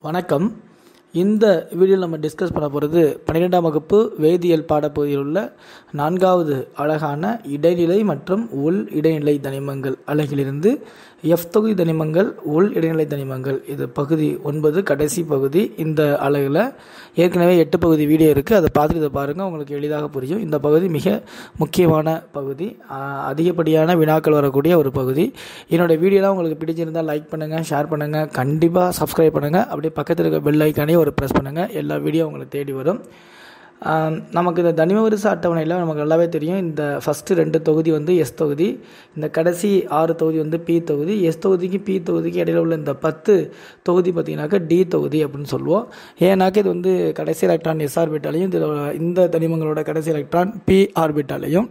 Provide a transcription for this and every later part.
வணக்கம் இந்த வீடியோவில் நம்ம டிஸ்கஸ் பண்ண போகிறது பன்னிரெண்டாம் வகுப்பு வேதியியல் பாடப்பகுதியில் உள்ள நான்காவது அழகான இடைநிலை மற்றும் உள் இடைநிலை தனிமங்கள் அலகிலிருந்து எஃப் தொகுதி தனிமங்கள் உள் இடைநிலை தனிமங்கள் இது பகுதி ஒன்பது கடைசி பகுதி இந்த அலகில் ஏற்கனவே எட்டு பகுதி வீடியோ இருக்குது அதை பார்த்துட்டு இதை பாருங்கள் உங்களுக்கு எளிதாக புரியும் இந்த பகுதி மிக முக்கியமான பகுதி ஆஹ், அதிகப்படியான வினாக்கள் வரக்கூடிய ஒரு பகுதி என்னோட வீடியோலாம் உங்களுக்கு பிடிச்சிருந்தால் லைக் பண்ணுங்கள் ஷேர் பண்ணுங்கள் கண்டிப்பாக சப்ஸ்கிரைப் பண்ணுங்கள் அப்படியே பக்கத்தில் இருக்க பெல் ஐக்கானே ஒரு ப்ரெஸ் பண்ணுங்கள் எல்லா வீடியோ உங்களுக்கு தேடி வரும் ஆம், நமக்கு இந்த தனிம வரிசை அட்டவணையில் நமக்கு நல்லாவே தெரியும் இந்த ஃபஸ்ட்டு ரெண்டு தொகுதி வந்து எஸ் தொகுதி இந்த கடைசி ஆறு தொகுதி வந்து பி தொகுதி எஸ் தொகுதிக்கு பி தொகுதிக்கு இடையில உள்ள இந்த பத்து தொகுதி பார்த்தீங்கன்னாக்கா டி தொகுதி அப்படின்னு சொல்லுவோம் ஏன்னாக்க இது வந்து கடைசி எலக்ட்ரான் எஸ் ஆர்பிட்டாலையும் இதில் இந்த தனிமங்களோட கடைசி எலக்ட்ரான் பி ஆர்பிட்டாலையும்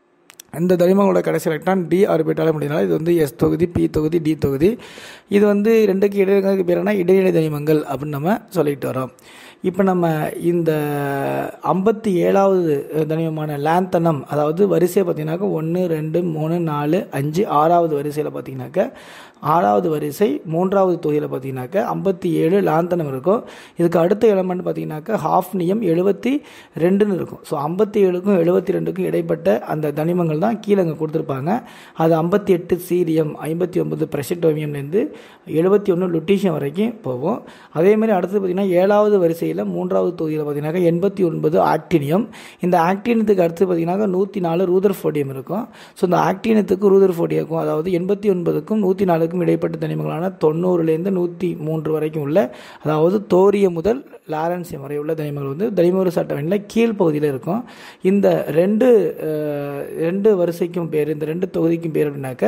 இந்த தனிமங்களோட கடைசி எலக்ட்ரான் டி ஆர்பிட்டால முடியனால இது வந்து எஸ் தொகுதி பி தொகுதி டி தொகுதி இது வந்து ரெண்டுக்கு இடையில பேர் என்ன இடைநிலை தனிமங்கள் அப்படின்னு நம்ம சொல்லிட்டு வரோம் இப்போ நம்ம இந்த ஐம்பத்தி ஏழாவது தனிமமான லேந்தனம் அதாவது வரிசை பார்த்தீங்கன்னாக்கா ஒன்று ரெண்டு மூணு நாலு அஞ்சு ஆறாவது வரிசையில் பார்த்தீங்கன்னாக்கா ஆறாவது வரிசை மூன்றாவது தொகுதியில் பார்த்தீங்கன்னாக்கா ஐம்பத்தி ஏழு லாந்தனம் இருக்கும் இதுக்கு அடுத்த எலமெண்ட் பார்த்தீங்கன்னாக்கா ஹாஃப்னியம் எழுபத்தி ரெண்டுன்னு இருக்கும் ஸோ ஐம்பத்தி ஏழுக்கும் எழுபத்தி ரெண்டுக்கும் இடைப்பட்ட அந்த தனிமங்கள் தான் கீழே அங்கே கொடுத்துருப்பாங்க அது ஐம்பத்தி எட்டு சீரியம் ஐம்பத்தி ஒன்பது பிரஷட்டோமியம்லேருந்து எழுபத்தி ஒன்று லுட்டீஷியம் வரைக்கும் போகும் அதேமாதிரி அடுத்தது பார்த்திங்கன்னா ஏழாவது வரிசையில் மூன்றாவது தொகுதியில் பார்த்தீங்கன்னாக்கா எண்பத்தி ஒன்பது ஆக்டினியம் இந்த ஆக்டினியத்துக்கு அடுத்து பார்த்தீங்கன்னாக்கா நூற்றி நாலு ரூதர்ஃபோடியம் இருக்கும் ஸோ இந்த ஆக்டினியத்துக்கு ரூதர்ஃபோடியக்கும் அதாவது எண்பத்தி ஒன்பதுக்கும் நூற்றி நாலுக்கும் இடைப்பட்ட தனிமங்களான தொண்ணூறுலேருந்து நூற்றி மூன்று வரைக்கும் உள்ள அதாவது தோரிய முதல் லாரன்சியம் வரை உள்ள தனிமங்கள் வந்து தனிமவரிசை அட்டவணையில் கீழ்ப்பகுதியில் இருக்கும் இந்த ரெண்டு அஹ், ரெண்டு வரிசைக்கும் பேர் இந்த ரெண்டு தொகுதிக்கும் பேர் அப்படின்னாக்க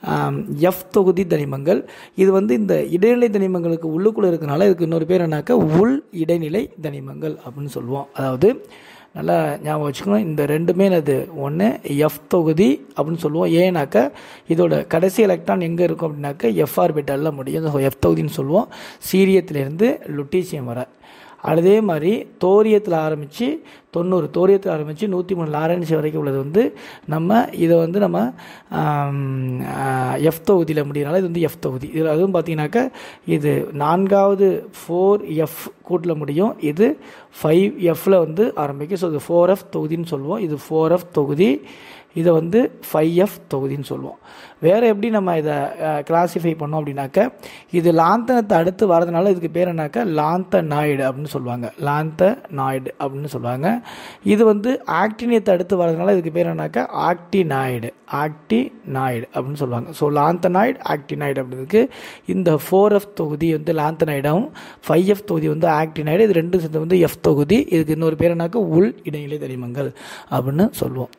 எஃப் தொகுதி தனிமங்கள் இது வந்து இந்த இடைநிலை தனிமங்களுக்கு உள்ளுக்குள்ளே இருக்கனால இதுக்கு இன்னொரு பேர் என்னன்னாக்கா உள் இடைநிலை தனிமங்கள் அப்படின்னு சொல்லுவோம் அதாவது நல்லா ஞாபகம் வச்சுக்கணும் இந்த ரெண்டுமே அது ஒன்று எஃப் தொகுதி அப்படின்னு சொல்லுவோம் ஏன்னாக்கா இதோட கடைசி எலக்ட்ரான் எங்கே இருக்கும் அப்படின்னாக்கா எஃப் ஆர்பிட்டலில் முடியும் ஸோ எஃப் தொகுதின்னு சொல்லுவோம் சீரியத்திலேருந்து லுட்டீசியம் வர அதே மாதிரி தோரியத்தில் ஆரம்பித்து தொண்ணூறு தோரியத்தில் ஆரம்பித்து நூற்றி மூணு லாரன்சி வரைக்கும் உள்ளது வந்து நம்ம இதை வந்து நம்ம எஃப் தொகுதியில் முடியறனால இது வந்து எஃப் தொகுதி இதில் அதுவும் பார்த்தீங்கன்னாக்கா இது நான்காவது ஃபோர் எஃப் கூட்டில் முடியும் இது ஃபைவ் எஃப்பில் வந்து ஆரம்பிக்கும் ஸோ இது ஃபோர் எஃப் தொகுதின்னு சொல்லுவோம் இது ஃபோர் எஃப் தொகுதி இதை வந்து ஃபைவ் எஃப் தொகுதின்னு சொல்லுவோம் வேறு எப்படி நம்ம இதை கிளாஸிஃபை பண்ணோம் அப்படின்னாக்க இது லாந்தனத்தை அடுத்து வரதுனால இதுக்கு பேர் என்னக்கா லாந்த நாய்டு அப்படின்னு சொல்லுவாங்க லாந்த நாய்டு அப்படின்னு சொல்லுவாங்க இது வந்து ஆக்டினியத்தை அடுத்து வரதுனால இதுக்கு பேர் என்னக்கா ஆக்டினாய்டு ஆக்டினாய்டு அப்படின்னு சொல்லுவாங்க ஸோ லாந்தனாய்டு ஆக்டினாய்டு அப்படின்றதுக்கு இந்த ஃபோர் எஃப் தொகுதி வந்து லாந்தனாய்டாகவும் ஃபைவ் எஃப் தொகுதி வந்து ஆக்டினாய்டு இது ரெண்டும் சேர்ந்து வந்து எஃப் தொகுதி இதுக்கு இன்னொரு பேர் என்னக்கா உள் இடைநிலை தனிமங்கள் அப்படின்னு சொல்லுவோம்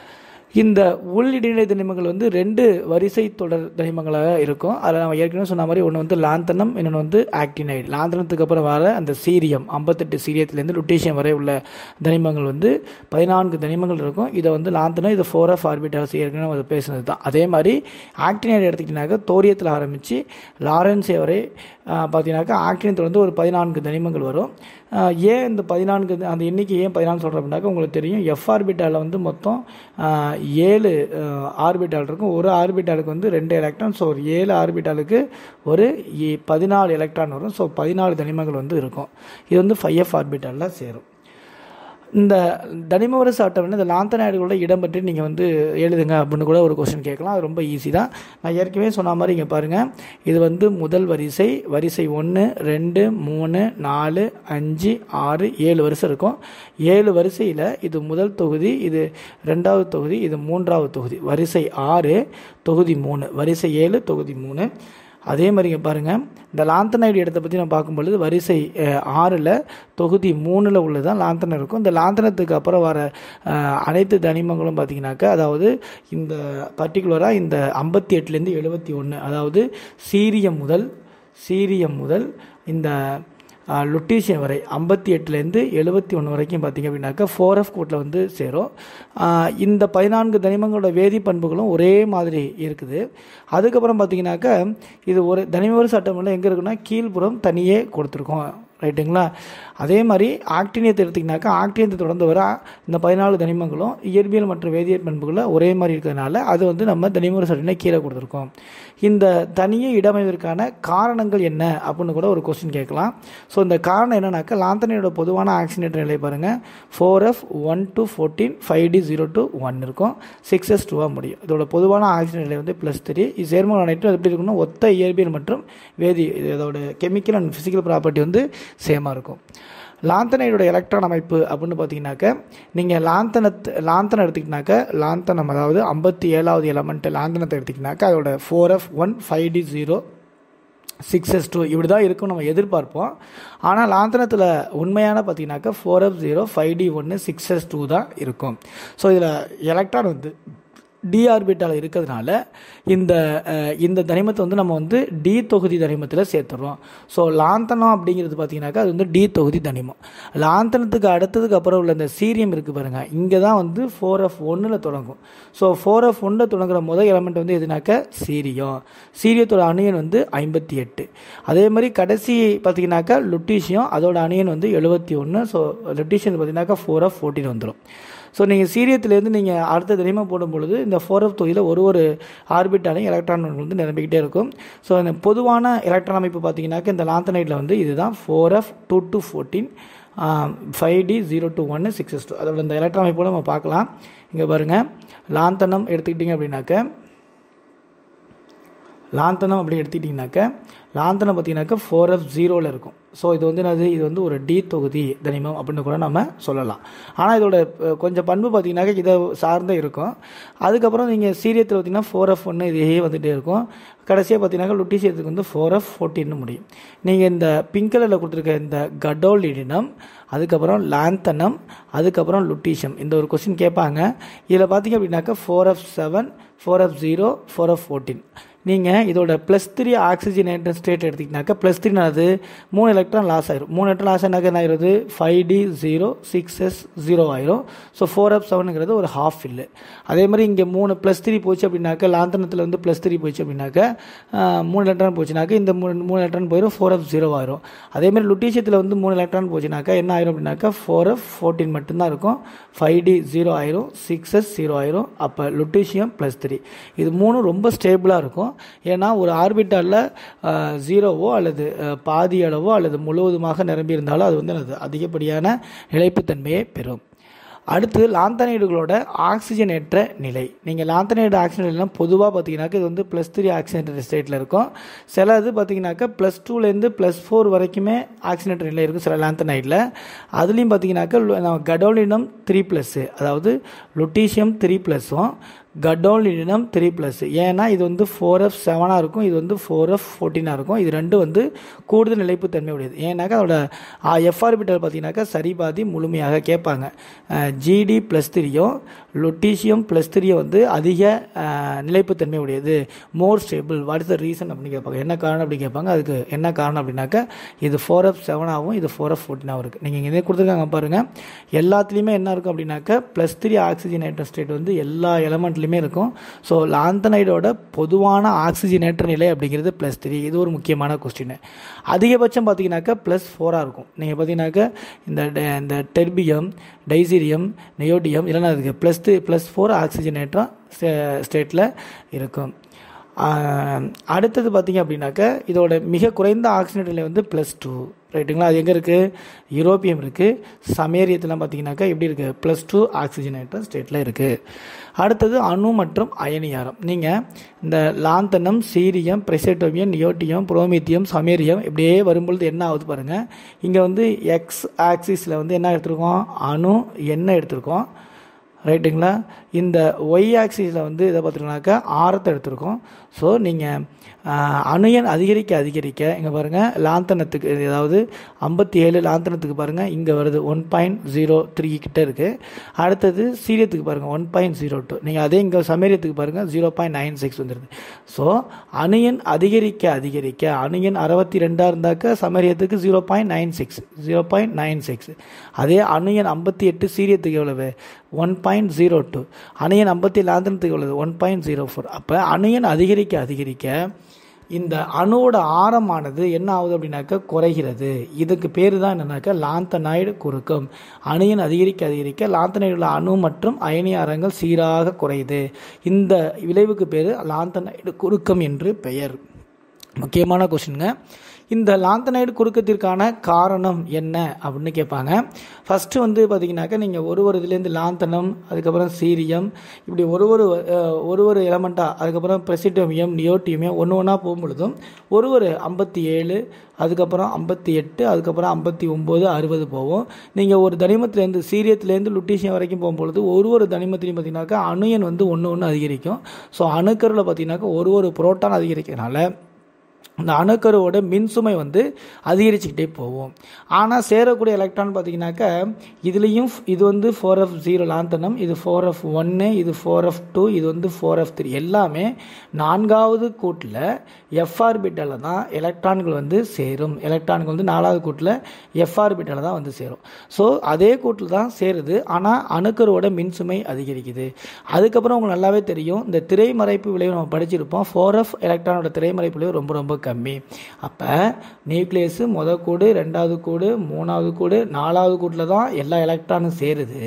இந்த உள் இடைநிலை தனிமங்கள் வந்து ரெண்டு வரிசை தொடர் தனிமங்களாக இருக்கும் அதில் நம்ம ஏற்கனவே சொன்ன மாதிரி ஒன்று வந்து லாந்தனம் இன்னொன்று வந்து ஆக்டினைடு லாந்தனத்துக்கு அப்புறம் வர அந்த சீரியம் ஐம்பத்தெட்டு சீரியத்துலேருந்து லுட்டீஷியம் வரை உள்ள தனிமங்கள் வந்து பதினான்கு தனிமங்கள் இருக்கும் இதை வந்து லாந்தனம் இது ஃபோர் ஆஃப் ஆர்பிட்டால்ஸ் ஏற்கனவே நம்ம பேசுனது தான் அதே மாதிரி ஆக்டினைடு எடுத்துக்கிட்டிங்கனாக்கா தோரியத்தில் ஆரம்பித்து லாரன்ஸே வரை பார்த்தீங்கன்னாக்கா ஆக்டினத்தில் வந்து ஒரு பதினான்கு தனிமங்கள் வரும் ஆஹ் ஏன் இந்த பதினான்கு அந்த எண்ணிக்கை ஏன் பதினாலு சொல்கிறேன் அப்படின்னாக்கா உங்களுக்கு தெரியும் எஃப் ஆர்பிட்டாலில் வந்து மொத்தம் ஆஹ் ஏழு ஆர்பிட்டால் இருக்கும் ஒரு ஆர்பிட்டாலுக்கு வந்து ரெண்டு எலக்ட்ரான் ஸோ ஒரு ஏழு ஆர்பிட்டாலுக்கு ஒரு ஏ- பதினாலு எலக்ட்ரான் வரும் ஸோ பதினாலு தனிமங்கள் வந்து இருக்கும் இது வந்து ஃபைவ் எஃப் ஆர்பிட்டாலில் சேரும் இந்த தனிமவரசு அட்டவணை இந்த லாந்தநாயுடுகளோட இடம் பற்றி நீங்கள் வந்து எழுதுங்க அப்படின்னு கூட ஒரு கொஸ்டின் கேட்கலாம் அது ரொம்ப ஈஸி தான் நான் ஏற்கனவே சொன்ன மாதிரி இங்கே பாருங்கள் இது வந்து முதல் வரிசை வரிசை ஒன்று ரெண்டு மூணு நாலு அஞ்சு ஆறு ஏழு வரிசை இருக்கும் ஏழு வரிசையில் இது முதல் தொகுதி இது ரெண்டாவது தொகுதி இது மூன்றாவது தொகுதி வரிசை ஆறு தொகுதி மூணு வரிசை ஏழு தொகுதி மூணு அதே மாதிரி இங்கே பாருங்கள் இந்த லாந்தனைடு இடத்தை பற்றி நம்ம பார்க்கும்பொழுது வரிசை ஆறில் தொகுதி மூணில் உள்ளதான் லாந்தனம் இருக்கும் இந்த லாந்தனத்துக்கு அப்புறம் வர அஹ், அனைத்து தனிமங்களும் பார்த்தீங்கன்னாக்கா அதாவது இந்த பர்டிகுலராக இந்த ஐம்பத்தி எட்டுலேருந்து எழுபத்தி ஒன்று அதாவது சீரியம் முதல் சீரியம் முதல் இந்த லுட்டீசியம் வரை ஐம்பத்தி எட்டுலேருந்து எழுபத்தி ஒன்று வரைக்கும் பார்த்தீங்க அப்படின்னாக்கா ஃபோர் எஃப் கோட்டில் வந்து சேரும் ஆஹ் இந்த பதினான்கு தனிமங்களோட வேதி பண்புகளும் ஒரே மாதிரி இருக்குது அதுக்கப்புறம் பார்த்தீங்கன்னாக்கா இது ஒரு தனிமவரிசை அட்டவணையில் எங்கே இருக்குன்னா கீழ்ப்புறம் தனியே கொடுத்துருக்கோம் ரைட்டுங்களா அதே மாதிரி ஆக்டினியத்தை எடுத்திங்கனாக்கா ஆக்டினியத்தை தொடர்ந்து வர இந்த பதினாலு தனிமங்களும் இயற்பியல் மற்றும் வேதியியல் பண்புகளை ஒரே மாதிரி இருக்கிறதுனால அது வந்து நம்ம தனிமுறை சரினை கீழே கொடுத்துருக்கோம் இந்த தனியே இடமைவதற்கான காரணங்கள் என்ன அப்படின்னு கூட ஒரு கொஸ்டின் கேட்கலாம் ஸோ இந்த காரணம் என்னன்னாக்கா லாந்தனையோட பொதுவான ஆக்சிஜனேட்டர் நிலை பாருங்கள் four F one to fourteen five D zero to one இருக்கும் சிக்ஸ் எஸ் டூவாக முடியும் இதோட பொதுவான ஆக்சிஜன் நிலை வந்து ப்ளஸ் த்ரீ இது சேர்மம் அனைத்தும் எப்படி இருக்கணும் ஒத்த இயற்பியல் மற்றும் வேதி இதோட கெமிக்கல் அண்ட் ஃபிசிக்கல் ப்ராப்பர்ட்டி வந்து சேமாக இருக்கும் லாந்தனையோட எலக்ட்ரான் அமைப்பு அப்படின்னு பார்த்தீங்கன்னாக்க நீங்கள் லாந்தனத்து லாந்தனம் எடுத்திங்கனாக்க லாந்தனம் அதாவது ஐம்பத்தி ஏழாவது எலமெண்ட் லாந்தனத்தை எடுத்திங்கனாக்கா அதோட four F one five D zero six S two இப்படி தான் இருக்கும் நம்ம எதிர்பார்ப்போம் ஆனால் லாந்தனத்தில் உண்மையான பார்த்தீங்கன்னாக்கா four F zero five D ஒன்று சிக்ஸ் எஸ் டூ தான் இருக்கும் ஸோ இதில் எலக்ட்ரான் வந்து டி ஆர்பிட்டால் இருக்கிறதுனால இந்த அஹ், இந்த தனிமத்தை வந்து நம்ம வந்து டி தொகுதி தனிமத்தில் சேர்த்துறோம் ஸோ லாந்தனம் அப்படிங்கிறது பார்த்தீங்கன்னாக்கா அது வந்து டி தொகுதி தனிமம் லாந்தனத்துக்கு அடுத்ததுக்கு அப்புறம் உள்ள இந்த சீரியம் இருக்குது பாருங்கள் இங்கே தான் வந்து ஃபோர் எஃப் ஒன்றில் தொடங்கும் ஸோ ஃபோர் எஃப் ஒன்றில் தொடங்குற முதல் எலமெண்ட் வந்து எதுனாக்கா சீரியம் சீரியத்தோட அணியன் வந்து ஐம்பத்தி எட்டு அதே மாதிரி கடைசி பார்த்தீங்கன்னாக்கா லுட்டீஷியம் அதோட அணியன் வந்து எழுபத்தி ஒன்று ஸோ லுட்டீஷியம் பார்த்தீங்கன்னாக்கா ஃபோர் எஃப் ஃபோர்டீன் வந்துடும் ஸோ நீங்கள் சீரியத்துலேருந்து நீங்கள் அடுத்த தனிமம் போடும் பொழுது இந்த ஃபோர் எஃப் தொகுதியில் ஒரு ஒரு ஆர்பிட்டாலையும் எலக்ட்ரான் வந்து நிரம்பிக்கிட்டே இருக்கும் ஸோ இந்த பொதுவான எலக்ட்ரான் அமைப்பு பார்த்தீங்கன்னாக்க இந்த லாந்தனைட்டில் வந்து இதுதான் four F two to fourteen five D zero two ஒன்று சிக்ஸ் எஸ் டூ அதோட இந்த எலக்ட்ரான் அமைப்போட நம்ம பார்க்கலாம் இங்கே பாருங்கள் லாந்தனம் எடுத்துக்கிட்டிங்க அப்படின்னாக்க லாந்தனம் அப்படி எடுத்துக்கிட்டிங்கனாக்க லாந்தனம் பார்த்தீங்கன்னாக்கா ஃபோர் எஃப் ஜீரோவில் இருக்கும் ஸோ இது வந்து என்னது இது வந்து ஒரு டி தொகுதி தனிமம் அப்படின்னு கூட நம்ம சொல்லலாம் ஆனால் இதோட அஹ், கொஞ்சம் பண்பு பார்த்தீங்கன்னாக்கா இதை சார்ந்தே இருக்கும் அதுக்கப்புறம் நீங்கள் சீரியத்தில் பார்த்தீங்கன்னா ஃபோர் எஃப் ஒன்று இதே வந்துகிட்டே இருக்கும் கடைசியாக பார்த்தீங்கன்னாக்கா லுட்டிசியத்துக்கு வந்து ஃபோர் எஃப் ஃபோர்டீன்னு முடியும் நீங்கள் இந்த பிங்க் கலரில் கொடுத்துருக்க இந்த கடோலிடினம் அதுக்கப்புறம் லாந்தனம் அதுக்கப்புறம் லுட்டீஷியம் இந்த ஒரு கொஸ்டின் கேட்பாங்க இதில் பார்த்தீங்க அப்படின்னாக்கா four F seven four F zero four F fourteen நீங்கள் இதோட ப்ளஸ் த்ரீ ஆக்சிஜனேட்டட் ஸ்டேட் எடுத்திங்கனாக்கா ப்ளஸ் த்ரீனாது மூணு எலக்ட்ரான் லாஸ் ஆயிரும் மூணு எலக்ட்ரான் லாஸ் ஆனாக்க என்ன ஆயிருது five D zero six S zero ஆயிரும் ஸோ ஃபோர் எஃப் செவனுங்கிறது ஒரு ஹாஃப் ஃபில்லு அதே மாதிரி இங்கே மூணு ப்ளஸ் த்ரீ போச்சு அப்படின்னாக்கா லாந்தனத்தில் வந்து ப்ளஸ் த்ரீ போச்சு அப்படின்னாக்கா ஆஹ், மூணு எலக்ட்ரான் போச்சுனாக்கா இந்த மூணு மூணு எலக்ட்ரான் போயிடும் ஃபோர் எஃப் ஜீரோ ஆயிரும் அதே மாதிரி லுட்டீசியத்தில் வந்து மூணு எலக்ட்ரான் போச்சுனாக்கா என்ன ஆயிரும் அப்படின்னாக்கா ஃபோர் எஃப் ஃபோர்டீன் மட்டும்தான் இருக்கும் ஃபைவ் டி ஜீரோ ஆயிரும் சிக்ஸ் எஸ் ஜீரோ ஆயிரும் அப்போ லுட்டீசியம் ப்ளஸ் த்ரீ இது மூணும் ரொம்ப ஸ்டேபிளாக இருக்கும் ஏன்னா ஒரு ஆர்பிட்டாலில் ஜீரோவோ அல்லது அஹ், பாதி அளவோ அல்லது முழுவதுமாக நிரம்பி இருந்தாலும் அது வந்து அது அதிகப்படியான நிலைப்புத்தன்மையை பெறும் அடுத்து லாந்தனைடுகளோட ஆக்சிஜனேற்ற நிலை நீங்கள் லாந்தனைடு ஆக்சிஜன் பொதுவாக பார்த்தீங்கன்னாக்கா இது வந்து ப்ளஸ் த்ரீ ஆக்சிஜனேட்டர் ஸ்டேட்டில் இருக்கும் சில இது பார்த்தீங்கன்னாக்கா ப்ளஸ் டூலேருந்து ப்ளஸ் ஃபோர் வரைக்குமே ஆக்சிஜனேட்டர் நிலை இருக்கும் சில லாந்தனைடில் அதுலேயும் பார்த்தீங்கன்னாக்கா லு- நம்ம கடோலினம் த்ரீ ப்ளஸ்ஸு அதாவது லுட்டீசியம் த்ரீ ப்ளஸ்ஸும் கடோலினம் த்ரீ ப்ளஸ் ஏன்னா இது வந்து ஃபோர் எஃப் செவனாக இருக்கும் இது வந்து ஃபோர் எஃப் ஃபோர்டீனாக இருக்கும் இது ரெண்டும் வந்து கூடுதல் நிலைப்புத்தன்மை உடையது ஏன்னாக்கா அதோட எஃப் ஆர்பிட்டல் பார்த்தீங்கன்னாக்கா சரிபாதி முழுமையாக கேட்பாங்க ஜிடி ப்ளஸ் த்ரீயும் லொட்டீசியம் ப்ளஸ் த்ரீயும் வந்து அதிக அஹ், நிலைப்புத்தன்மை உடையது more stable what is the reason அப்படின்னு கேட்பாங்க என்ன காரணம் அப்படி கேட்பாங்க அதுக்கு என்ன காரணம் அப்படின்னாக்கா இது ஃபோர் எஃப் செவனாகவும் இது ஃபோர் எஃப் ஃபோர்டீனாகவும் இருக்குது நீங்கள் இங்கே கொடுத்துருக்காங்க பாருங்கள் எல்லாத்துலேயுமே என்ன இருக்கும் அப்படின்னாக்கா ப்ளஸ் த்ரீ ஆக்சிஜனேட்டர் ஸ்டேட் வந்து எல்லா எலமெண்ட்லையுமே இருக்கும் ஸோ லாந்தனைடோட பொதுவான ஆக்சிஜனேற்ற நிலை அப்படிங்கிறது ப்ளஸ் த்ரீ இது ஒரு முக்கியமான கொஸ்டின் அதிகபட்சம் பார்த்தீங்கன்னாக்கா ப்ளஸ் ஃபோராக இருக்கும் நீங்கள் பார்த்தீங்கன்னாக்கா இந்த டெ- இந்த டெர்பியம் டைசீரியம் நியோடியம் இல்லைன்னா அதுக்கு ப்ளஸ் த்ரீ ப்ளஸ் ஃபோர் ஆக்சிஜனேற்றம் ஸ்டேட்டில் இருக்கும் ஆஹ், அடுத்தது பார்த்தீங்க அப்படின்னாக்கா இதோட மிக குறைந்த ஆக்சிஜன் நிலை வந்து ப்ளஸ் டூ ரைட்டுங்களா அது எங்கே இருக்குது யூரோப்பியம் இருக்குது சமேரியத்தெலாம் பார்த்தீங்கன்னாக்கா எப்படி இருக்குது ப்ளஸ் டூ ஆக்சிஜனேற்ற ஸ்டேட்டில் இருக்குது அடுத்தது அணு மற்றும் அயனியாரம் நீங்கள் இந்த லாந்தனம் சீரியம் பிரெசட்டோமியம் நியோட்டியம் புரோமித்தியம் சமேரியம் இப்படியே வரும்பொழுது என்ன ஆகுது பாருங்கள் இங்கே வந்து எக்ஸ் ஆக்சிஸில் வந்து என்ன எடுத்திருக்கோம் அணு என்ன எடுத்திருக்கோம் ரைட்டுங்களா இந்த ஒய் ஆக்சிஸில் வந்து இதை பார்த்துருக்கோம்னாக்கா ஆரத்தை எடுத்திருக்கோம் ஸோ நீங்கள் அணுயன் அதிகரிக்க அதிகரிக்க இங்கே பாருங்கள் லாந்தனத்துக்கு அதாவது ஐம்பத்தி ஏழு லாந்தனத்துக்கு பாருங்கள் இங்கே வருது ஒன் பாயிண்ட் ஜீரோ த்ரீ கிட்ட இருக்குது அடுத்தது சீரியத்துக்கு பாருங்கள் ஒன் பாயிண்ட் ஜீரோ டூ நீங்கள் அதே இங்கே சமேரியத்துக்கு பாருங்கள் ஜீரோ பாயிண்ட் நைன் சிக்ஸ் வந்துடுது ஸோ அணுயன் அதிகரிக்க அதிகரிக்க அணுயன் அறுபத்தி ரெண்டாக இருந்தாக்க சமேரியத்துக்கு zero point nine six zero point nine six அதே அணுயன் ஐம்பத்தி எட்டு சீரியத்துக்கு எவ்வளவு ஒன் பாயிண்ட் ஜீரோ டூ அணுயன் ஐம்பத்தி லாந்தனத்துக்கு எவ்வளவு ஒன் பாயிண்ட் ஜீரோ ஃபோர் அப்போ அணுயன் அதிகரிக்க அதிகரிக்க இந்த அணுவோட ஆரமானது என்ன ஆகுது அப்படின்னாக்கா குறைகிறது இதுக்கு பேர் தான் என்னன்னாக்கா லாந்தனாய்டு குறுக்கம் அணுயின் அதிகரிக்க அதிகரிக்க லாந்தனைடுள்ள அணு மற்றும் அயனிய ஆரங்கள் சீராக குறையுது இந்த விளைவுக்கு பேர் லாந்தனைடு குறுக்கம் என்று பெயர் முக்கியமான கொஷினுங்க இந்த லாந்தனைடு குறுக்கத்திற்கான காரணம் என்ன அப்படின்னு கேட்பாங்க ஃபஸ்ட்டு வந்து பார்த்தீங்கன்னாக்கா நீங்கள் ஒரு ஒரு இதுலேருந்து லாந்தனம் அதுக்கப்புறம் சீரியம் இப்படி ஒரு ஒரு அஹ், ஒரு ஒரு எலமெண்ட்டாக அதுக்கப்புறம் பிரசிட்டோமியம் நியோட்டியமியம் ஒன்று ஒன்றா போகும்பொழுதும் ஒரு ஒரு ஐம்பத்தி ஏழு அதுக்கப்புறம் ஐம்பத்தி எட்டு அதுக்கப்புறம் ஐம்பத்தி ஒம்பது அறுபது போகும் நீங்கள் ஒரு தனிமத்திலேருந்து சீரியத்துலேருந்து லுட்டீஷியம் வரைக்கும் போகும்பொழுது ஒரு ஒரு தனிமத்திலையும் பார்த்தீங்கன்னாக்கா அணுயன் வந்து ஒன்று ஒன்று அதிகரிக்கும் ஸோ அணுக்கருவில் பார்த்தீங்கன்னாக்கா ஒரு ஒரு புரோட்டான் அதிகரிக்கிறதுனால இந்த அணுக்கருவோட மின்சுமை வந்து அதிகரிச்சுக்கிட்டே போகும் ஆனால் சேரக்கூடிய எலக்ட்ரான் பார்த்தீங்கன்னாக்கா இதுலேயும் இது வந்து ஃபோர் எஃப் ஜீரோ லாந்தனம் இது ஃபோர் எஃப் ஒன்று இது ஃபோர் எஃப் டூ இது வந்து ஃபோர் எஃப் த்ரீ எல்லாமே நான்காவது கூட்டில் எஃப் ஆர்பிட்டலில் தான் எலக்ட்ரான்கள் வந்து சேரும் எலக்ட்ரான்கள் வந்து நாலாவது கூட்டில் எஃப் ஆர்பிட்டலில் தான் வந்து சேரும் ஸோ அதே கூட்டில் தான் சேருது ஆனால் அணுக்கருவோட மின்சுமை அதிகரிக்குது அதுக்கப்புறம் உங்களுக்கு நல்லாவே தெரியும் இந்த திரைமறைப்பு விளைவு நம்ம படிச்சிருப்போம் ஃபோர் எஃப் எலக்ட்ரானோட திரைமறைப்பு விளைவு ரொம்ப ரொம்ப கம்மி அப்போ நியூக்ளியஸு முத கூடு ரெண்டாவது கூடு மூணாவது கூடு நாலாவது கூட்டில் தான் எல்லா எலக்ட்ரானும் சேருது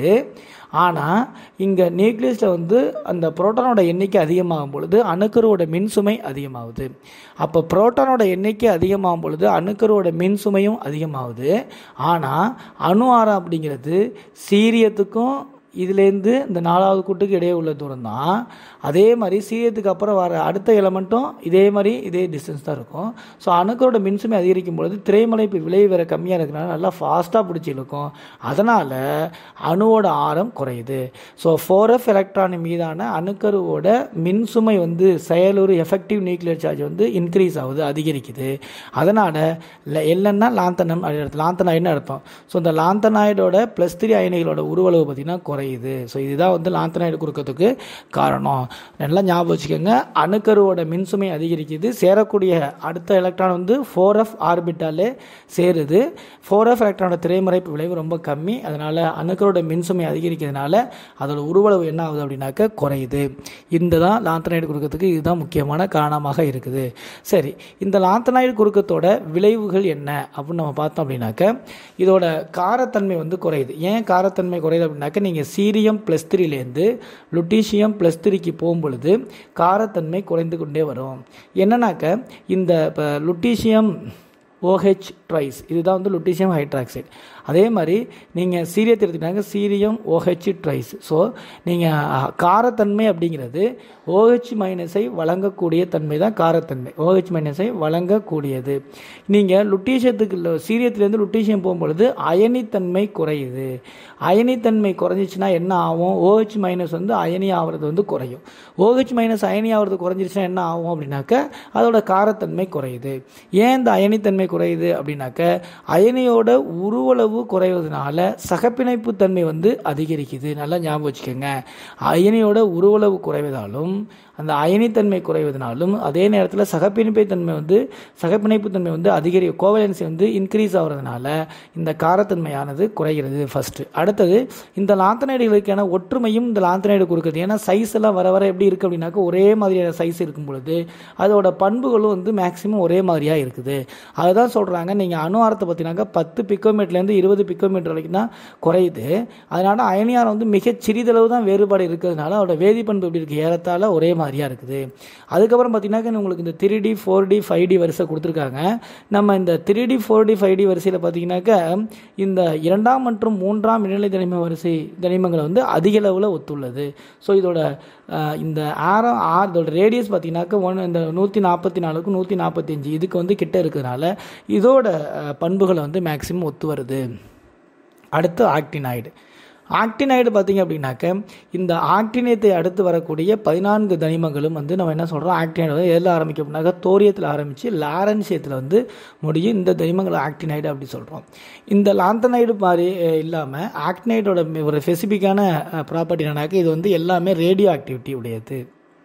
ஆனால் இங்கே நியூக்ளியஸில் வந்து அந்த புரோட்டானோட எண்ணிக்கை அதிகமாகும் பொழுது அணுக்கருவோட மின்சுமை அதிகமாகுது அப்போ புரோட்டானோட எண்ணிக்கை அதிகமாகும் பொழுது அணுக்கருவோட மின்சுமையும் அதிகமாகுது ஆனால் அணு ஆரம் அப்படிங்கிறது சீரியத்துக்கும் இதுலேருந்து இந்த நாலாவது கூட்டுக்கு இடையே உள்ள தூரம் தான் அதே மாதிரி சீரியத்துக்கு அப்புறம் வர அடுத்த எலமெண்ட்டும் இதே மாதிரி இதே டிஸ்டன்ஸ் தான் இருக்கும் ஸோ அணுக்களோட மின்சுமை அதிகரிக்கும் பொழுது திரைமலைப்பு விளைவு வேறு கம்மியாக இருக்கிறனால நல்லா ஃபாஸ்ட்டாக பிடிச்சி இழுக்கும் அதனால் அணுவோட ஆரம் குறையுது ஸோ ஃபோர் எஃப் எலக்ட்ரான் மீதான அணுக்கருவோட மின்சுமை வந்து செயலுறு எஃபெக்டிவ் நியூக்ளியர் சார்ஜ் வந்து இன்க்ரீஸ் ஆகுது அதிகரிக்குது அதனால் எல்லன்னா லாந்தனம் லாந்தனாய்டுன்னு அர்த்தம் ஸோ இந்த லாந்தனாய்டோட ப்ளஸ் த்ரீ அயனிகளோட உருவளவு பார்த்திங்கன்னா குறையுது ஸோ இதுதான் வந்து லாந்தனாய்டு குறுக்கத்துக்கு காரணம் நல்லா ஞாபகம் வச்சுக்கோங்க அணுக்கருவோட மின்சுமை அதிகரிக்குது சேரக்கூடிய அடுத்த எலக்ட்ரான் வந்து ஃபோர் எஃப் ஆர்பிட்டாலே சேருது ஃபோர் எஃப் எலக்ட்ரானோட திரைமறைப்பு விளைவு ரொம்ப கம்மி அதனால் அணுக்கரோட மின்சுமை அதிகரிக்கிறதுனால அதோட உருவளவு என்ன ஆகுது அப்படின்னாக்க குறையுது இந்த தான் லாந்தனாய்டு குறுக்கத்துக்கு இதுதான் முக்கியமான காரணமாக இருக்குது சரி இந்த லாந்தனாய்டு குறுக்கத்தோட விளைவுகள் என்ன அப்படின்னு நம்ம பார்த்தோம் அப்படின்னாக்க இதோட காரத்தன்மை வந்து குறையுது ஏன் காரத்தன்மை குறையுது அப்படின்னாக்க நீங்கள் சீரியம் ப்ளஸ் த்ரீலேருந்து லுட்டீஷியம் ப்ளஸ் த்ரீக்கு போகும்பொழுது காரத்தன்மை குறைந்து கொண்டே வரும் என்னன்னாக்க இந்த இப்போ லுட்டீஷியம் ஓஹெச் ட்ரைஸ் இதுதான் வந்து லுட்டீசியம் ஹைட்ராக்சைடு அதே மாதிரி நீங்கள் சீரியத்தை எடுத்துக்கிட்டாங்க சீரியம் ஓஹெச் ட்ரைஸ் ஸோ நீங்கள் காரத்தன்மை அப்படிங்கிறது ஓஹெச் மைனஸை வழங்கக்கூடிய தன்மை தான் காரத்தன்மை ஓஹெச் மைனஸை வழங்கக்கூடியது நீங்கள் லுட்டீசியத்துக்கு இல்லை சீரியத்திலேருந்து லுட்டீசியம் போகும்பொழுது அயனித்தன்மை குறையுது அயனித்தன்மை குறைஞ்சிச்சுன்னா என்ன ஆகும் ஓஹெச் மைனஸ் வந்து அயனி ஆகிறது வந்து குறையும் ஓஹெச் மைனஸ் அயனி ஆகிறது குறைஞ்சிருச்சுன்னா என்ன ஆகும் அப்படின்னாக்க அதோட காரத்தன்மை குறையுது ஏன் இந்த அயனித்தன்மை குறையுது அப்படின்னாக்க அயனியோட உருவளவு குறைவதனால சகப்பிணைப்பு தன்மை வந்து அதிகரிக்குது நல்லா ஞாபகம் வச்சுக்கோங்க அயனியோட உருவளவு குறைவதாலும் அந்த அயனித்தன்மை குறைவதனாலும் அதே நேரத்தில் சகப்பிணைப்பு தன்மை வந்து சகப்பிணைப்பு தன்மை வந்து அதிகரி கோவலன்சி வந்து இன்க்ரீஸ் ஆகிறதுனால இந்த காரத்தன்மையானது குறைகிறது ஃபஸ்ட்டு அடுத்தது இந்த லாந்தனைடுகளுக்கான ஒற்றுமையும் இந்த லாந்தனைடு கொடுக்குது ஏன்னா சைஸ் எல்லாம் வர வர எப்படி இருக்குது அப்படின்னாக்க ஒரே மாதிரியான சைஸ் இருக்கும் பொழுது அதோட பண்புகளும் வந்து மேக்ஸிமம் ஒரே மாதிரியாக இருக்குது அதுதான் சொல்கிறாங்க நீங்கள் அணு ஆரத்தை பார்த்தீங்கன்னாக்கா பத்து பிக்கோமீட்டர்லேருந்து இருபது பிக்கோமீட்டர் வரைக்கும் தான் குறையுது அதனால் அயனியாரம் வந்து மிகச் சிறிதளவு தான் வேறுபாடு இருக்கிறதுனால அதோட வேதிப்பண்பு எப்படி இருக்குது ஏறத்தாழ ஒரே மாதிரியாக இருக்குது அதுக்கப்புறம் பார்த்தீங்கன்னா உங்களுக்கு இந்த three D four D five D வரிசை கொடுத்துருக்காங்க நம்ம இந்த three D four D five D வரிசையில் பார்த்தீங்கன்னாக்கா இந்த இரண்டாம் மற்றும் மூன்றாம் இடைநிலை தனிம வரிசை தனிமங்களை வந்து அதிக அளவில் ஒத்துள்ளது ஸோ இதோட அஹ், இந்த ஆரம் ஆர் இதோட ரேடியஸ் பார்த்தீங்கன்னாக்கா ஒன்று இந்த நூற்றி நாற்பத்தி நாலுக்கு நூற்றி நாற்பத்தஞ்சு இதுக்கு வந்து கிட்ட இருக்கிறதுனால இதோட அஹ், பண்புகளை வந்து மேக்ஸிமம் ஒத்து வருது அடுத்து ஆக்டினாய்டு ஆக்டினைடு பார்த்தீங்க அப்படின்னாக்க இந்த ஆக்டினேத்தை அடுத்து வரக்கூடிய பதினான்கு தனிமங்களும் வந்து நம்ம என்ன சொல்கிறோம் ஆக்டினைடு வந்து எதில் ஆரம்பிக்கும் அப்படின்னாக்க தோரியத்தில் ஆரம்பித்து லாரன்சியத்தில் வந்து முடியும் இந்த தனிமங்கள் ஆக்டினைடு அப்படி சொல்கிறோம் இந்த லாந்தனைடு மாதிரி இல்லாமல் ஆக்டினைடோட ஒரு ஸ்பெசிஃபிக்கான ப்ராப்பர்ட்டி என்னன்னாக்க இது வந்து எல்லாமே ரேடியோ ஆக்டிவிட்டி உடையது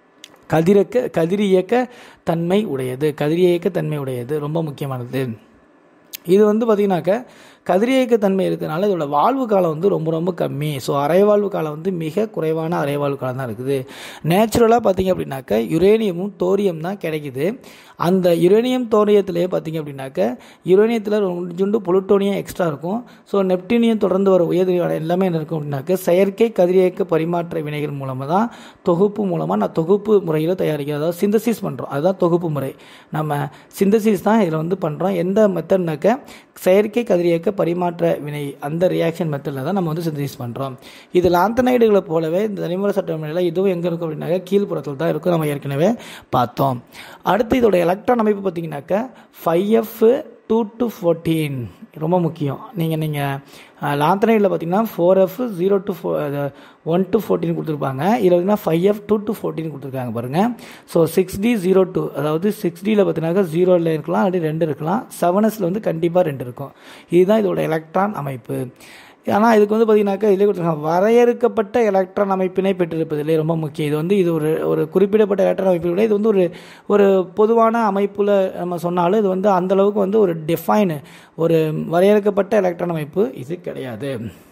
கதிரக்க கதிரியக்க தன்மை உடையது கதிரியக்க தன்மை உடையது ரொம்ப முக்கியமானது இது வந்து பார்த்திங்கனாக்க கதிரியக்க தன்மை இருக்கிறதுனால இதோட வாழ்வு காலம் வந்து ரொம்ப ரொம்ப கம்மி ஸோ அரைவாழ்வு காலம் வந்து மிக குறைவான அரைவாழ்வு காலம் தான் இருக்குது நேச்சுரலாக பார்த்தீங்க அப்படின்னாக்க யுரேனியமும் தோரியம் தான் கிடைக்குது அந்த யுரேனியம் தோரியத்திலேயே பார்த்தீங்க அப்படின்னாக்க யுரேனியத்தில் கொஞ்சோண்டு புளுட்டோனியம் எக்ஸ்ட்ரா இருக்கும் ஸோ நெப்டினியம் தொடர்ந்து வர உயர்திரி எல்லாமே என்ன இருக்கும் அப்படின்னாக்க செயற்கை கதிரியக்க பரிமாற்ற வினைகள் மூலமாக தான் தொகுப்பு மூலமாக நான் தொகுப்பு முறையில் தயாரிக்கிறோம் அதாவது சிந்தசிஸ் பண்ணுறோம் அதுதான் தொகுப்பு முறை நம்ம சிந்தசிஸ் தான் இதில் வந்து பண்ணுறோம் எந்த மெத்தட்னாக்க செயற்கை கதிரியக்க பரிமாற்ற வினை அந்த ரியாக்ஷன் மெத்தடில் தான் நம்ம வந்து சிந்தசிஸ் பண்ணுறோம் இது லாந்தனைடுகளை போலவே இந்த தனிமுறை சட்ட முறையில் இதுவும் எங்கே இருக்கும் அப்படின்னாக்க கீழ்ப்புறத்தில் தான் இருக்கும் நம்ம ஏற்கனவே பார்த்தோம் அடுத்து இதோட எலக்ட்ரான் அமைப்பு பார்த்தீங்கன்னாக்க five F two to fourteen ரொம்ப முக்கியம் நீங்கள் நீங்கள் லாந்தனைடில் பார்த்தீங்கன்னா four F zero to four one to fourteen கொடுத்துருப்பாங்க இதில் பார்த்தீங்கன்னா five F two to fourteen கொடுத்துருக்காங்க பாருங்கள் so six D zero two அதாவது சிக்ஸ் டியில் பார்த்தீங்கன்னாக்கா ஜீரோவில் இருக்கலாம் அப்படி ரெண்டு இருக்கலாம் செவன் எஸில் வந்து கண்டிப்பாக ரெண்டு இருக்கும் இதுதான் இதோட எலக்ட்ரான் அமைப்பு ஆனால் இதுக்கு வந்து பார்த்தீங்கன்னாக்கா இதிலே கொடுத்துருக்காங்க வரையறுக்கப்பட்ட எலக்ட்ரான் அமைப்பினை பெற்றிருப்பதிலே ரொம்ப முக்கியம் இது வந்து இது ஒரு ஒரு குறிப்பிடப்பட்ட எலக்ட்ரான் அமைப்பை விட இது வந்து ஒரு ஒரு பொதுவான அமைப்பில் நம்ம சொன்னாலும் இது வந்து அந்தளவுக்கு வந்து ஒரு டிஃபைனு ஒரு வரையறுக்கப்பட்ட எலக்ட்ரான் அமைப்பு இது கிடையாது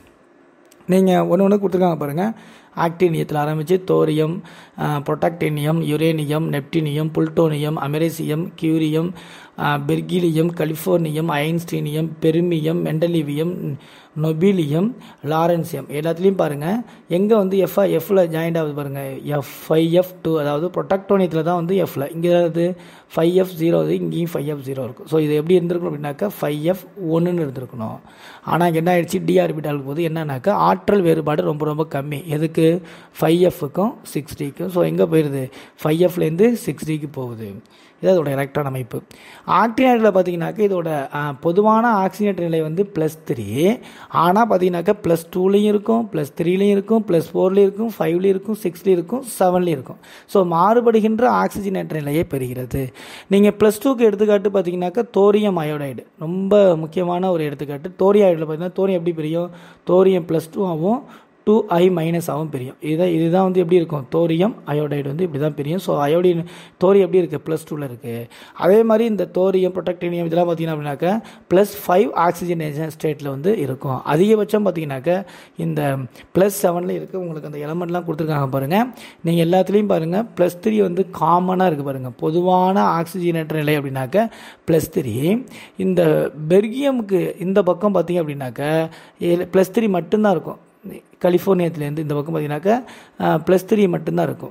நீங்கள் ஒன்று ஒன்று கொடுத்துருக்காங்க பாருங்கள் ஆக்டினியத்தில் ஆரம்பித்து தோரியம் புரொட்டாக்டினியம் யுரேனியம் நெப்டினியம் புல்டோனியம் அமெரிசியம் கியூரியம் பெர்கிலியம் கலிஃபோர்னியம் ஐன்ஸ்டீனியம் பெருமியம் மெண்டலிவியம் நொபீலியம் லாரன்சியம் எல்லாத்துலேயும் பாருங்கள் எங்கே வந்து எஃப்ஐ எஃப்ல ஜாயிண்ட் ஆகுது பாருங்கள் எஃப் ஃபைவ் எஃப் டூ அதாவது ப்ரொட்டாக்டோனியத்தில் தான் வந்து எஃப்ல இங்கே ஏதாவது ஃபைவ் எஃப் ஜீரோ இது இங்கேயும் ஃபைவ் எஃப் ஜீரோ இருக்கும் ஸோ இது எப்படி இருந்திருக்கணும் அப்படின்னாக்கா ஃபைவ் எஃப் ஒன்றுன்னு இருந்திருக்கணும் ஆனால் என்ன ஆயிடுச்சு டிஆர்பிட்டாலுக்கு போது என்னன்னாக்கா ஆற்றல் வேறுபாடு ரொம்ப ரொம்ப கம்மி எதுக்கு ஃபைவ் எஃப்க்கும் சிக்ஸ் டிக்கும் ஸோ எங்கே போயிடுது ஃபைவ் எஃப்லேருந்து சிக்ஸ் டிக்கு போகுது இது அதோட எலக்ட்ரான் அமைப்பு ஆக்டினேட்டில் பார்த்தீங்கன்னாக்கா இதோட பொதுவான ஆக்சிஜனேட் நிலை வந்து ப்ளஸ் த்ரீ ஆனால் பார்த்தீங்கன்னாக்கா ப்ளஸ் டூலேயும் இருக்கும் ப்ளஸ் த்ரீலேயும் இருக்கும் ப்ளஸ் ஃபோர்லேயும் இருக்கும் ஃபைவ்லேயும் இருக்கும் சிக்ஸ்லேயும் இருக்கும் செவன்லேயும் இருக்கும் ஸோ மாறுபடுகின்ற ஆக்சிஜனேற்ற நிலையை பெறுகிறது நீங்கள் ப்ளஸ் டூக்கு எடுத்துக்காட்டு பார்த்தீங்கன்னாக்கா தோரியம் அயோடைடு ரொம்ப முக்கியமான ஒரு எடுத்துக்காட்டு தோரியம் அயோடைடில் பார்த்தீங்கன்னா தோரியம் எப்படி பிரியும் தோரியம் ப்ளஸ் டூ ஆகும் டூ ஐ மைனஸ் ஆகும் பிரியும் இதுதான் இதுதான் வந்து எப்படி இருக்கும் தோரியம் அயோடைடு வந்து இப்படி தான் பிரியும் ஸோ அயோடின் தோரி எப்படி இருக்குது ப்ளஸ் டூவில் இருக்குது அதே மாதிரி இந்த தோரியம் ப்ரொடக்டினியம் இதெல்லாம் பார்த்தீங்கன்னா அப்படின்னாக்கா ப்ளஸ் ஃபைவ் ஆக்சிஜனேஷன் ஸ்டேட்டில் வந்து இருக்கும் அதிகபட்சம் பார்த்தீங்கன்னாக்கா இந்த ப்ளஸ் செவனில் இருக்குது உங்களுக்கு அந்த எலமெண்ட்லாம் கொடுத்துருக்காங்க பாருங்கள் நீங்கள் எல்லாத்துலேயும் பாருங்கள் ப்ளஸ் த்ரீ வந்து காமனாக இருக்குது பாருங்கள் பொதுவான ஆக்சிஜனேற்ற நிலை அப்படின்னாக்க ப்ளஸ் த்ரீ இந்த பெர்கியமுக்கு இந்த பக்கம் பார்த்தீங்க அப்படின்னாக்கா ப்ளஸ் த்ரீ மட்டும்தான் இருக்கும் கலிஃபோர்னியத்துலேருந்து இந்த பக்கம் பார்த்தீங்கன்னாக்கா ப்ளஸ் த்ரீ மட்டும்தான் இருக்கும்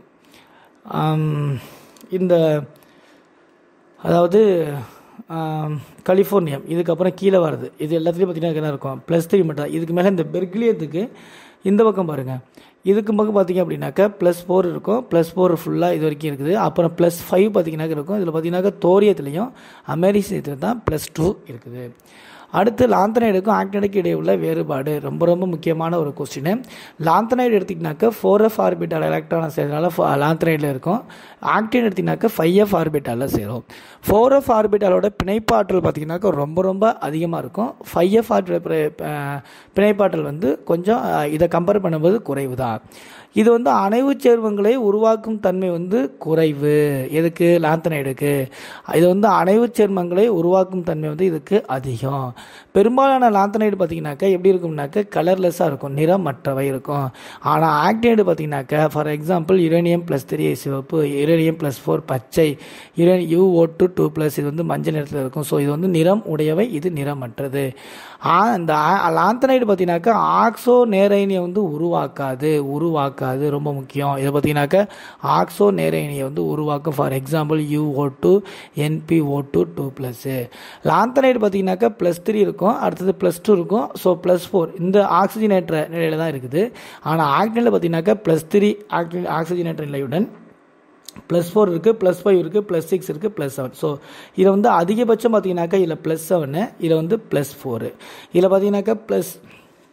இந்த அதாவது கலிஃபோர்னியம் இதுக்கப்புறம் கீழே வருது இது எல்லாத்துலேயும் பார்த்தீங்கன்னா என்ன இருக்கும் ப்ளஸ் த்ரீ மட்டும் தான் இதுக்கு மேலே இந்த பெர்கிலியத்துக்கு இந்த பக்கம் பாருங்கள் இதுக்கு பக்கம் பார்த்தீங்க அப்படின்னாக்கா ப்ளஸ் ஃபோர் இருக்கும் ப்ளஸ் ஃபோர் ஃபுல்லாக இது வரைக்கும் இருக்குது அப்புறம் ப்ளஸ் ஃபைவ் பார்த்தீங்கன்னாக்கா இருக்கும் இதில் பார்த்தீங்கன்னாக்கா தோரியத்துலேயும் அமெரிசியத்தில் தான் ப்ளஸ் டூ இருக்குது அடுத்து லாந்தனைடுக்கும் ஆக்டினைடுக்கும் இடையே உள்ள வேறுபாடு ரொம்ப ரொம்ப முக்கியமான ஒரு கொஸ்டின் லாந்தனைடு எடுத்திங்கனாக்கா ஃபோர் எஃப் ஆர்பிட்டால் எலக்ட்ரானை சேர்ந்தனால லாந்தனைடில் இருக்கும் ஆக்டின் எடுத்திங்கனாக்கா ஃபைவ் எஃப் ஆர்பிட்டாலில் சேரும் ஃபோர் எஃப் ஆர்பிட்டாலோட பிணைப்பாற்றல் பார்த்திங்கனாக்கா ரொம்ப ரொம்ப அதிகமாக இருக்கும் ஃபைவ் எஃப் ஆர்பிட் பிணைப்பாற்றல் வந்து கொஞ்சம் இதை கம்பேர் பண்ணும்போது குறைவு தான் இது வந்து அணைவு சேர்மங்களை உருவாக்கும் தன்மை வந்து குறைவு எதுக்கு லாந்தனைடுக்கு இது வந்து அணைவு சேர்மங்களை உருவாக்கும் தன்மை வந்து இதுக்கு அதிகம் பெரும்பாலான லாந்தனைடு பார்த்தீங்கன்னாக்கா எப்படி இருக்கும்னாக்கா கலர்லெஸ்ஸாக இருக்கும் நிறமற்றவை இருக்கும் ஆனால் ஆக்டினைடு பார்த்தீங்கன்னாக்கா ஃபார் எக்ஸாம்பிள் யுரேனியம் ப்ளஸ் த்ரீ சிவப்பு யுரேனியம் ப்ளஸ் ஃபோர் பச்சை யுரேன் U O two two plus இது வந்து மஞ்சள் நிறத்தில் இருக்கும் ஸோ இது வந்து நிறம் உடையவை இது நிறமற்றது இந்த லாந்தனைடு பார்த்தீங்கன்னாக்கா ஆக்சோ நேரைனியை வந்து உருவாக்காது உருவாக்காது ரொம்ப முக்கியம் இதை பார்த்தீங்கன்னாக்கா ஆக்சோ நேரைனியை வந்து உருவாக்கும் for example U O two NP O two two plus லாந்தனைடு பார்த்தீங்கன்னாக்கா ப்ளஸ் த்ரீ இருக்கும் அடுத்தது ப்ளஸ் டூ இருக்கும் ஸோ ப்ளஸ் ஃபோர் இந்த ஆக்சிஜனேற்ற நிலையில் தான் இருக்குது ஆனால் ஆக்டினில் பார்த்தீங்கன்னாக்கா ப்ளஸ் த்ரீ ஆக்டி ஆக்சிஜனேற்ற நிலையுடன் ப்ளஸ் ஃபோர் இருக்குது ப்ளஸ் ஃபைவ் இருக்குது ப்ளஸ் சிக்ஸ் இருக்குது ப்ளஸ் செவன் ஸோ இதில் வந்து அதிகபட்சம் பார்த்தீங்கன்னாக்கா இதில் ப்ளஸ் செவனு இதில் வந்து ப்ளஸ் ஃபோரு இதில் பார்த்தீங்கன்னாக்கா ப்ளஸ்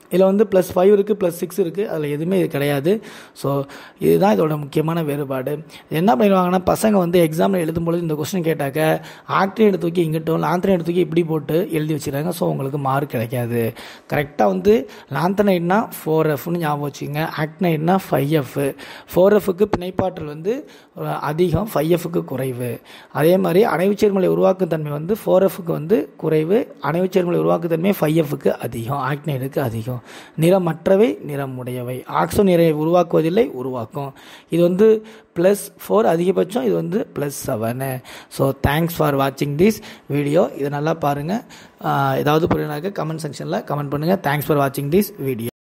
இதில் வந்து ப்ளஸ் ஃபைவ் இருக்குது ப்ளஸ் சிக்ஸ் இருக்குது அதில் எதுவுமே இது கிடையாது ஸோ இதுதான் இதோட முக்கியமான வேறுபாடு என்ன பண்ணிடுவாங்கன்னா பசங்க வந்து எக்ஸாமில் எழுதும்பொழுது இந்த கொஸ்டின் கேட்டாக்க ஆக்டினேட் தூக்கி இங்கிட்டும் லாந்தனைட் தூக்கி இப்படி போட்டு எழுதி வச்சுருக்காங்க ஸோ உங்களுக்கு மார்க் கிடைக்காது கரெக்டாக வந்து லாந்தனைட்னா ஃபோர் எஃப்னு ஞாபகம் வச்சுங்க ஆக்டினைட்னா ஃபைவ் எஃப் ஃபோர் எஃப்க்கு பிணைப்பாற்றல் வந்து அதிகம் ஃபைவ் எஃப்க்கு குறைவு அதே மாதிரி அணைவுச்சேர்மலை உருவாக்கும் தன்மை வந்து ஃபோர் எஃப்க்கு வந்து குறைவு அணைவுச்சேர்மலை உருவாக்கும் தன்மை ஃபைவ் எஃப்க்கு அதிகம் ஆக்னைடுக்கு அதிகம் நிறமற்றவை நிறமுடையவை ஆக்சோ நிறை உருவாக்குவதில்லை உருவாக்கும் இது வந்து ப்ளஸ் ஃபோர் அதிகபட்சம் இது வந்து plus seven so thanks for வாட்சிங் திஸ் வீடியோ இதை நல்லா பாருங்கள் ஏதாவது புரியனாக்க கமெண்ட் செக்ஷனில் கமெண்ட் பண்ணுங்கள் தேங்க்ஸ் ஃபார் வாட்சிங் திஸ் வீடியோ